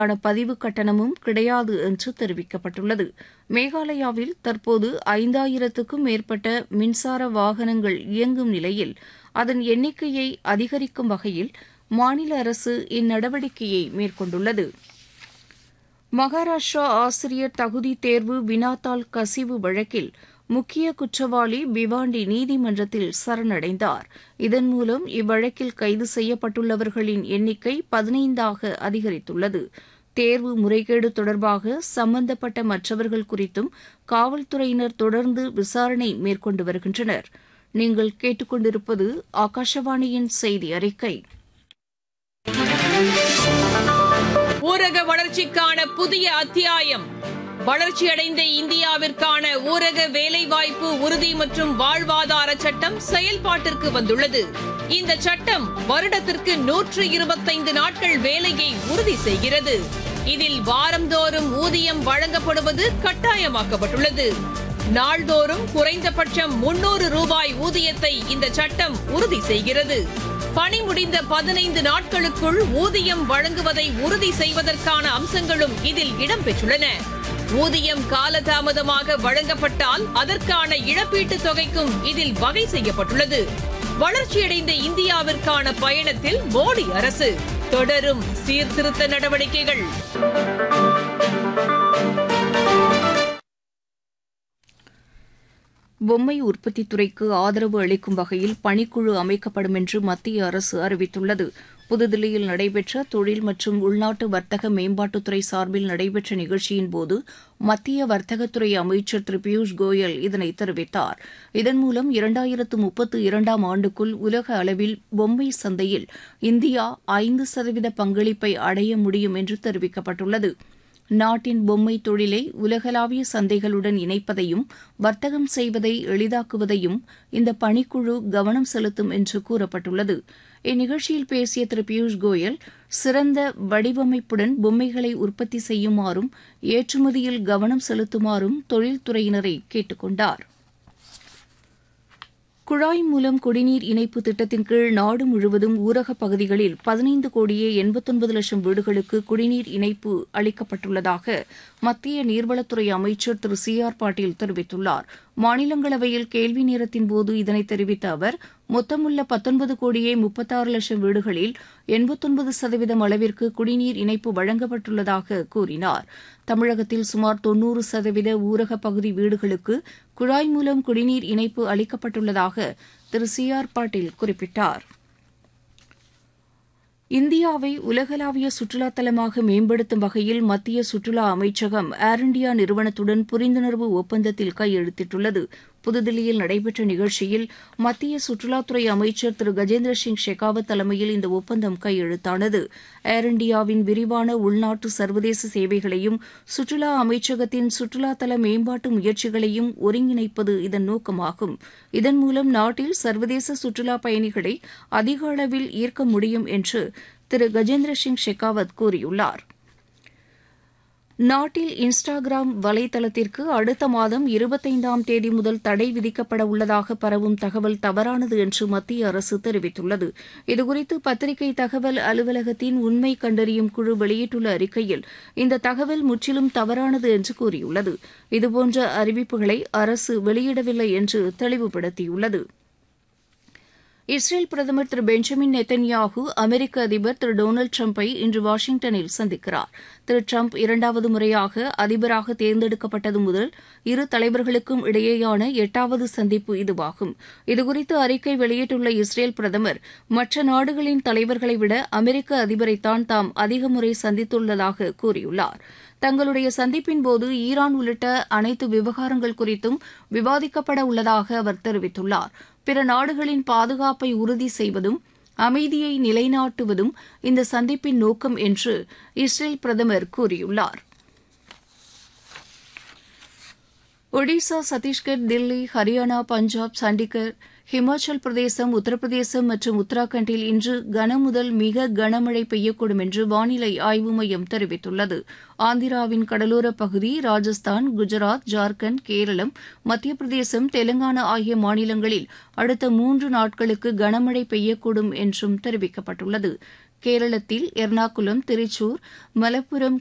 பதிவு கட்டணமும் கிடையாது என்று தெரிவிக்கப்பட்டுள்ளது மேகாலயாவில் தற்போது ஐந்தாயிரத்துக்கும் மேற்பட்ட மின்சார வாகனங்கள் இயங்கும் நிலையில் அதன் எண்ணிக்கையை அதிகரிக்கும் வகையில் மாநில அரசு இந்நடவடிக்கையை மேற்கொண்டுள்ளது மகாராஷ்டிரா ஆசிரியர் தகுதி தேர்வு வினாத்தாள் கசிவு வழக்கில் முக்கிய குற்றவாளி பிவாண்டி நீதிமன்றத்தில் சரணடைந்தார் இதன் மூலம் இவ்வழக்கில் கைது செய்யப்பட்டுள்ளவர்களின் எண்ணிக்கை பதினைந்தாக அதிகரித்துள்ளது தேர்வு முறைகேடு தொடர்பாக சம்பந்தப்பட்ட மற்றவர்கள் குறித்தும் காவல்துறையினர் தொடர்ந்து விசாரணை மேற்கொண்டு வருகின்றனர் நீங்கள் கேட்டுக்கொண்டிருப்பது ஆகாஷவாணியின் செய்தி அறிக்கை ஊரக வளர்ச்சிக்கான புதிய அத்தியாயம் வளர்ச்சியடைந்த இந்தியாவிற்கான ஊரக வேலைவாய்ப்பு உறுதி மற்றும் வாழ்வாதார சட்டம் செயல்பாட்டிற்கு வந்துள்ளது இந்த சட்டம் வருடத்திற்கு நூற்று இருபத்தைந்து நாட்கள் வேலையை உறுதி செய்கிறது இதில் வாரந்தோறும் ஊதியம் வழங்கப்படுவது கட்டாயமாக்கப்பட்டுள்ளது நாள்தோறும் குறைந்தபட்சம் முன்னூறு ரூபாய் ஊதியத்தை இந்த சட்டம் உறுதி செய்கிறது பணி முடிந்த பதினைந்து நாட்களுக்குள் ஊதியம் வழங்குவதை உறுதி செய்வதற்கான அம்சங்களும் இதில் இடம்பெற்றுள்ளன ஊதியம் காலதாமதமாக வழங்கப்பட்டால் அதற்கான இழப்பீட்டுத் தொகைக்கும் இதில் வகை செய்யப்பட்டுள்ளது வளர்ச்சியடைந்த இந்தியாவிற்கான பயணத்தில் மோடி அரசு தொடரும் சீர்திருத்த நடவடிக்கைகள் பொம்மை உற்பத்தித் துறைக்கு ஆதரவு அளிக்கும் வகையில் பணிக்குழு அமைக்கப்படும் என்று மத்திய அரசு அறிவித்துள்ளது புதுதில்லியில் நடைபெற்ற தொழில் மற்றும் உள்நாட்டு வர்த்தக மேம்பாட்டுத்துறை சார்பில் நடைபெற்ற நிகழ்ச்சியின்போது மத்திய வர்த்தகத்துறை அமைச்சர் திரு பியூஷ் கோயல் இதனை தெரிவித்தார் இதன் மூலம் இரண்டாயிரத்து முப்பத்து இரண்டாம் ஆண்டுக்குள் உலக அளவில் பொம்மை சந்தையில் இந்தியா ஐந்து சதவீத பங்களிப்பை அடைய முடியும் என்று தெரிவிக்கப்பட்டுள்ளது நாட்டின் பொம்மை தொழிலை உலகளாவிய சந்தைகளுடன் இணைப்பதையும் வர்த்தகம் செய்வதை எளிதாக்குவதையும் இந்த பணிக்குழு கவனம் செலுத்தும் என்று கூறப்பட்டுள்ளது இந்நிகழ்ச்சியில் பேசிய திரு பியூஷ் கோயல் சிறந்த வடிவமைப்புடன் பொம்மைகளை உற்பத்தி செய்யுமாறும் ஏற்றுமதியில் கவனம் செலுத்துமாறும் தொழில்துறையினரை கேட்டுக் கொண்டார் குழாய் மூலம் குடிநீர் இணைப்பு திட்டத்தின் கீழ் நாடு முழுவதும் ஊரகப் பகுதிகளில் பதினைந்து கோடியே எண்பத்தொன்பது லட்சம் வீடுகளுக்கு குடிநீர் இணைப்பு அளிக்கப்பட்டுள்ளதாக மத்திய நீர்வளத்துறை அமைச்சர் திரு சி ஆர் பாட்டீல் தெரிவித்துள்ளார் மாநிலங்களவையில் கேள்வி நேரத்தின்போது இதனை தெரிவித்த அவர் மொத்தமுள்ள பத்தொன்பது கோடியே முப்பத்தாறு லட்சம் வீடுகளில் எண்பத்தொன்பது சதவீதம் அளவிற்கு குடிநீர் இணைப்பு வழங்கப்பட்டுள்ளதாக கூறினார் தமிழகத்தில் சுமார் தொன்னூறு சதவீத ஊரகப் பகுதி வீடுகளுக்கு குழாய் மூலம் குடிநீர் இணைப்பு அளிக்கப்பட்டுள்ளதாக திரு சி ஆர் பாட்டீல் குறிப்பிட்டார் இந்தியாவை உலகளாவிய சுற்றுலா தலமாக மேம்படுத்தும் வகையில் மத்திய சுற்றுலா அமைச்சகம் ஏர் இண்டியா நிறுவனத்துடன் புரிந்துணர்வு ஒப்பந்தத்தில் கையெழுத்திட்டுள்ளது புதுதில்லியில் நடைபெற்ற நிகழ்ச்சியில் மத்திய சுற்றுலாத்துறை அமைச்சர் திரு கஜேந்திர சிங் ஷெகாவத் தலைமையில் இந்த ஒப்பந்தம் கையெழுத்தானது ஏர் இண்டியாவின் விரிவான உள்நாட்டு சர்வதேச சேவைகளையும் சுற்றுலா அமைச்சகத்தின் சுற்றுலா தல மேம்பாட்டு முயற்சிகளையும் ஒருங்கிணைப்பது இதன் நோக்கமாகும் இதன் மூலம் நாட்டில் சர்வதேச சுற்றுலா பயணிகளை அதிக அளவில் ஈர்க்க முடியும் என்று திரு கஜேந்திர சிங் ஷெகாவத் கூறியுள்ளார் நாட்டில் இன்ஸ்டாகிராம் வலைதளத்திற்கு அடுத்த மாதம் இருபத்தைந்தாம் தேதி முதல் தடை விதிக்கப்பட உள்ளதாக பரவும் தகவல் தவறானது என்று மத்திய அரசு தெரிவித்துள்ளது இதுகுறித்து பத்திரிகை தகவல் அலுவலகத்தின் உண்மை கண்டறியும் குழு வெளியிட்டுள்ள அறிக்கையில் இந்த தகவல் முற்றிலும் தவறானது என்று கூறியுள்ளது இதுபோன்ற அறிவிப்புகளை அரசு வெளியிடவில்லை என்று தெளிவுபடுத்தியுள்ளது இஸ்ரேல் பிரதமர் திரு பெஞ்சமின் நெத்தன்யாகு அமெரிக்க அதிபர் திரு டொனால்டு டிரம்பை இன்று வாஷிங்டனில் சந்திக்கிறார் திரு டிரம்ப் இரண்டாவது முறையாக அதிபராக தேர்ந்தெடுக்கப்பட்டது முதல் இரு தலைவர்களுக்கும் இடையேயான எட்டாவது சந்திப்பு இதுவாகும் இதுகுறித்து அறிக்கை வெளியிட்டுள்ள இஸ்ரேல் பிரதமர் மற்ற நாடுகளின் தலைவர்களை விட அமெரிக்க அதிபரைத்தான் தாம் அதிக முறை சந்தித்துள்ளதாக கூறியுள்ளார் தங்களுடைய சந்திப்பின் போது ஈரான் உள்ளிட்ட அனைத்து விவகாரங்கள் குறித்தும் விவாதிக்கப்பட உள்ளதாக அவர் தெரிவித்துள்ளார் பிற நாடுகளின் பாதுகாப்பை உறுதி செய்வதும் அமைதியை நிலைநாட்டுவதும் இந்த சந்திப்பின் நோக்கம் என்று இஸ்ரேல் பிரதமர் கூறியுள்ளார் ஒடிசா சத்தீஸ்கர் தில்லி ஹரியானா பஞ்சாப் சண்டிகர் ஹிமாச்சல் பிரதேசம் உத்தரப்பிரதேசம் மற்றும் உத்தராகண்டில் இன்று கனமுதல் மிக கனமழை பெய்யக்கூடும் என்று வானிலை ஆய்வு மையம் தெரிவித்துள்ளது ஆந்திராவின் கடலோரப் பகுதி ராஜஸ்தான் குஜராத் ஜார்க்கண்ட் கேரளம் மத்திய பிரதேசம் தெலங்கானா ஆகிய மாநிலங்களில் அடுத்த மூன்று நாட்களுக்கு கனமழை பெய்யக்கூடும் என்றும் தெரிவிக்கப்பட்டுள்ளது கேரளத்தில் எர்ணாகுளம் திருச்சூர் மலப்புரம்